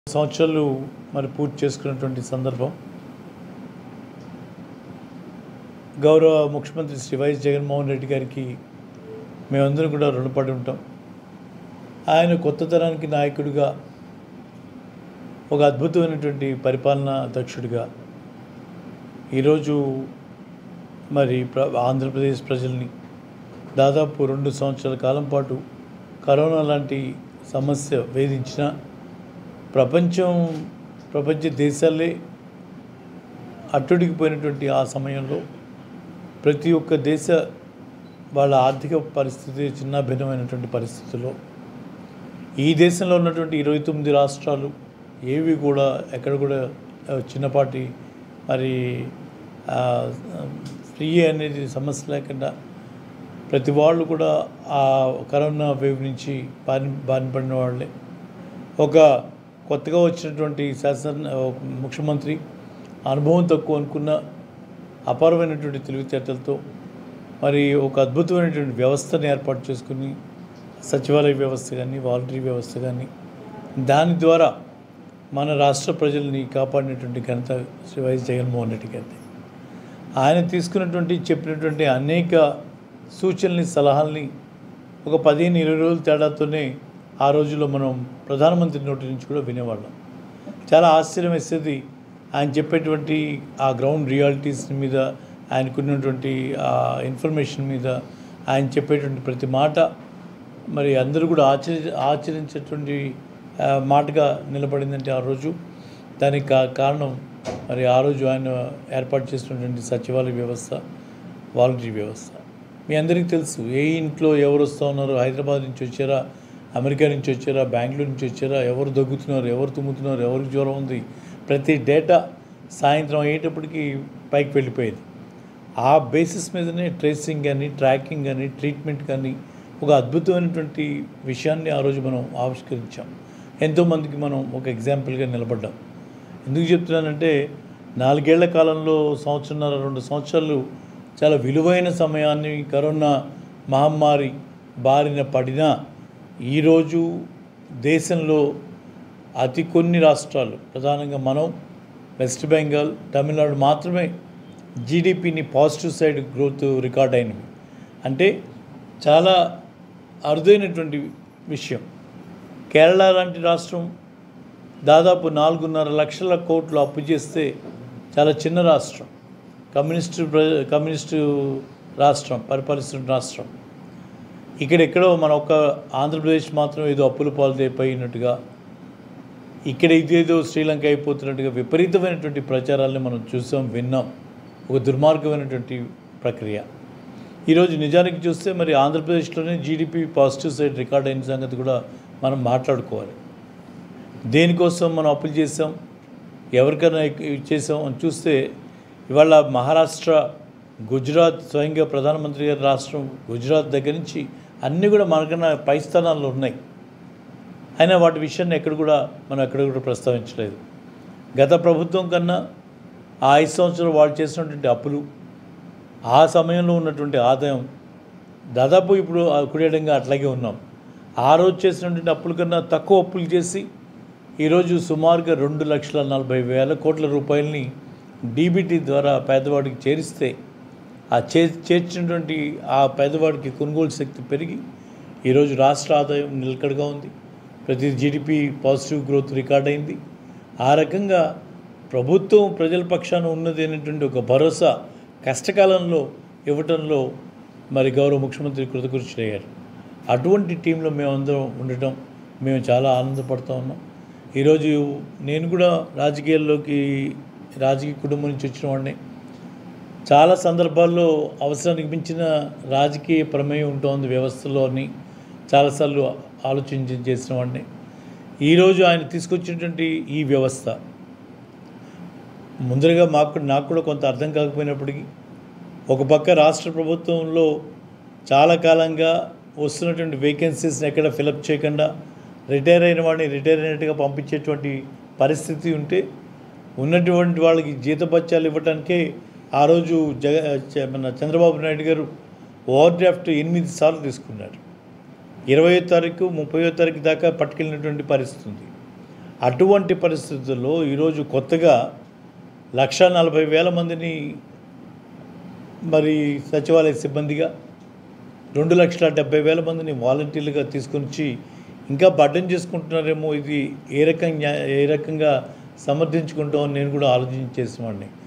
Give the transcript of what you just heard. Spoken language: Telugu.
సంవత్సరాలు మరి పూర్తి చేసుకున్నటువంటి సందర్భం గౌరవ ముఖ్యమంత్రి శ్రీ వైఎస్ జగన్మోహన్ రెడ్డి గారికి మేమందరం కూడా రుణపడి ఉంటాం ఆయన కొత్త తరానికి నాయకుడిగా ఒక అద్భుతమైనటువంటి పరిపాలనా దక్షుడిగా ఈరోజు మరి ప్ర ఆంధ్రప్రదేశ్ ప్రజల్ని దాదాపు రెండు సంవత్సరాల కాలం పాటు కరోనా లాంటి సమస్య వేధించిన ప్రపంచం ప్రపంచ దేశాలే అట్టుడికిపోయినటువంటి ఆ సమయంలో ప్రతి ఒక్క దేశ వాళ్ళ ఆర్థిక పరిస్థితి చిన్న భిన్నమైనటువంటి పరిస్థితుల్లో ఈ దేశంలో ఉన్నటువంటి ఇరవై తొమ్మిది రాష్ట్రాలు ఏవి కూడా ఎక్కడ కూడా ఆ, చిన్నపాటి మరి ఫ్రీ అనేది సమస్య లేకుండా ప్రతి వాళ్ళు కూడా ఆ కరోనా వేవ్ నుంచి బారి బారిన పడిన వాళ్ళే ఒక కొత్తగా వచ్చినటువంటి శాసన ముఖ్యమంత్రి అనుభవం తక్కువ అనుకున్న అపారమైనటువంటి తెలివితేటలతో మరి ఒక అద్భుతమైనటువంటి వ్యవస్థను ఏర్పాటు చేసుకుని సచివాలయ వ్యవస్థ కానీ వాలంటరీ వ్యవస్థ కానీ దాని ద్వారా మన రాష్ట్ర ప్రజల్ని కాపాడినటువంటి ఘనత శ్రీ వైఎస్ జగన్మోహన్ రెడ్డి గారిది ఆయన తీసుకున్నటువంటి చెప్పినటువంటి అనేక సూచనల్ని సలహాల్ని ఒక పదిహేను ఇరవై రోజుల తేడాతోనే ఆ రోజుల్లో మనం ప్రధానమంత్రి నోటి నుంచి కూడా వినేవాళ్ళం చాలా ఆశ్చర్యం వేసేది ఆయన చెప్పేటువంటి ఆ గ్రౌండ్ రియాలిటీస్ మీద ఆయనకున్నటువంటి ఆ ఇన్ఫర్మేషన్ మీద ఆయన చెప్పేటువంటి ప్రతి మాట మరి అందరూ కూడా ఆచరి ఆచరించేటువంటి ఆ, మాటగా నిలబడిందంటే ఆ రోజు దానికి కా కారణం మరి ఆ రోజు ఆయన ఏర్పాటు చేసినటువంటి సచివాలయ వ్యవస్థ వాలంటరీ వ్యవస్థ మీ అందరికీ తెలుసు ఏ ఇంట్లో ఎవరు వస్తూ ఉన్నారు హైదరాబాద్ నుంచి వచ్చారా అమెరికా నుంచి వచ్చారా బెంగళూరు నుంచి వచ్చారా ఎవరు దగ్గుతున్నారు ఎవరు తుమ్ముతున్నారు ఎవరికి జ్వరం ఉంది ప్రతి డేటా సాయంత్రం అయ్యేటప్పటికి పైకి వెళ్ళిపోయేది ఆ బేసిస్ మీదనే ట్రేసింగ్ కానీ ట్రాకింగ్ కానీ ట్రీట్మెంట్ కానీ ఒక అద్భుతమైనటువంటి విషయాన్ని ఆ రోజు మనం ఆవిష్కరించాం ఎంతోమందికి మనం ఒక ఎగ్జాంపుల్గా నిలబడ్డాం ఎందుకు చెప్తున్నానంటే నాలుగేళ్ల కాలంలో సంవత్సరంన్నర రెండు సంవత్సరాలు చాలా విలువైన సమయాన్ని కరోనా మహమ్మారి బారిన పడినా ఈరోజు దేశంలో అతి కొన్ని రాష్ట్రాలు ప్రధానంగా మనం వెస్ట్ బెంగాల్ తమిళనాడు మాత్రమే జీడిపిని పాజిటివ్ సైడ్ గ్రోత్ రికార్డ్ అయినవి అంటే చాలా అరుదైనటువంటి విషయం కేరళ లాంటి రాష్ట్రం దాదాపు నాలుగున్నర లక్షల కోట్లు అప్పు చేస్తే చాలా చిన్న రాష్ట్రం కమ్యూనిస్టు ప్ర కమ్యూనిస్టు రాష్ట్రం పరిపాలిస్తున్న రాష్ట్రం ఇక్కడెక్కడో మన ఒక ఆంధ్రప్రదేశ్ మాత్రం ఏదో అప్పుల పాలైపోయినట్టుగా ఇక్కడ ఇదేదో శ్రీలంక అయిపోతున్నట్టుగా విపరీతమైనటువంటి ప్రచారాలని మనం చూసాం విన్నాం ఒక దుర్మార్గమైనటువంటి ప్రక్రియ ఈరోజు నిజానికి చూస్తే మరి ఆంధ్రప్రదేశ్లోనే జీడిపి పాజిటివ్ సైడ్ రికార్డ్ అయిన సంగతి కూడా మనం మాట్లాడుకోవాలి దేనికోసం మనం అప్పులు చేసాం ఎవరికైనా ఇచ్చేసాం అని చూస్తే ఇవాళ మహారాష్ట్ర గుజరాత్ స్వయంగా ప్రధానమంత్రి గారి రాష్ట్రం గుజరాత్ దగ్గర నుంచి అన్నీ కూడా మనకన్నా పై స్థానాల్లో ఉన్నాయి అయినా వాటి విషయాన్ని ఎక్కడ కూడా మనం ఎక్కడ కూడా ప్రస్తావించలేదు గత ప్రభుత్వం కన్నా ఆ ఐదు సంవత్సరాలు వాళ్ళు చేసినటువంటి అప్పులు ఆ సమయంలో ఉన్నటువంటి ఆదాయం దాదాపు ఇప్పుడు కుడేయడంగా అట్లాగే ఉన్నాం ఆ రోజు చేసినటువంటి అప్పుల కన్నా తక్కువ అప్పులు చేసి ఈరోజు సుమారుగా రెండు లక్షల నలభై వేల కోట్ల రూపాయలని డీబీటీ ద్వారా పేదవాడికి చేరిస్తే ఆ చే చేర్చినటువంటి ఆ పేదవాడికి కొనుగోలు శక్తి పెరిగి ఈరోజు రాష్ట్ర ఆదాయం నిలకడగా ఉంది ప్రతి జీడిపి పాజిటివ్ గ్రోత్ రికార్డ్ అయింది ఆ రకంగా ప్రభుత్వం ప్రజల పక్షాన ఉన్నది అనేటువంటి ఒక భరోసా కష్టకాలంలో ఇవ్వటంలో మరి గౌరవ ముఖ్యమంత్రి కృతకృష్ణయ్యారు అటువంటి టీంలో మేమందరం ఉండటం మేము చాలా ఆనందపడుతూ ఉన్నాం ఈరోజు నేను కూడా రాజకీయాల్లోకి రాజకీయ కుటుంబం నుంచి వచ్చిన వాడిని చాలా సందర్భాల్లో అవసరానికి మించిన రాజకీయ ప్రమేయం ఉంటుంది వ్యవస్థలోని చాలాసార్లు ఆలోచించి చేసిన వాడిని ఈరోజు ఆయన తీసుకొచ్చినటువంటి ఈ వ్యవస్థ ముందరగా మాకు నాకు కూడా కొంత అర్థం కాకపోయినప్పటికీ ఒక పక్క రాష్ట్ర ప్రభుత్వంలో చాలా కాలంగా వస్తున్నటువంటి వేకెన్సీస్ని ఎక్కడ ఫిలప్ చేయకుండా రిటైర్ అయిన వాడిని రిటైర్ అయినట్టుగా పంపించేటువంటి పరిస్థితి ఉంటే ఉన్నటువంటి వాళ్ళకి జీతభత్యాలు ఇవ్వడానికే ఆ రోజు జగ చ- మన చంద్రబాబు నాయుడు గారు ఓవర్ డ్రాఫ్ట్ ఎనిమిది సార్లు తీసుకున్నారు ఇరవయో తారీఖు ముప్పయో తారీఖు దాకా పట్టుకెళ్ళినటువంటి పరిస్థితి ఉంది అటువంటి పరిస్థితుల్లో ఈరోజు కొత్తగా లక్ష నలభై వేల మందిని మరి సచివాలయ సిబ్బందిగా రెండు లక్షల డెబ్బై వేల మందిని వాలంటీర్లుగా తీసుకొని వచ్చి ఇంకా బడ్డన్ చేసుకుంటున్నారేమో ఇది ఏ రకంగా ఏ రకంగా సమర్థించుకుంటామని నేను కూడా ఆలోచించేసేవాడిని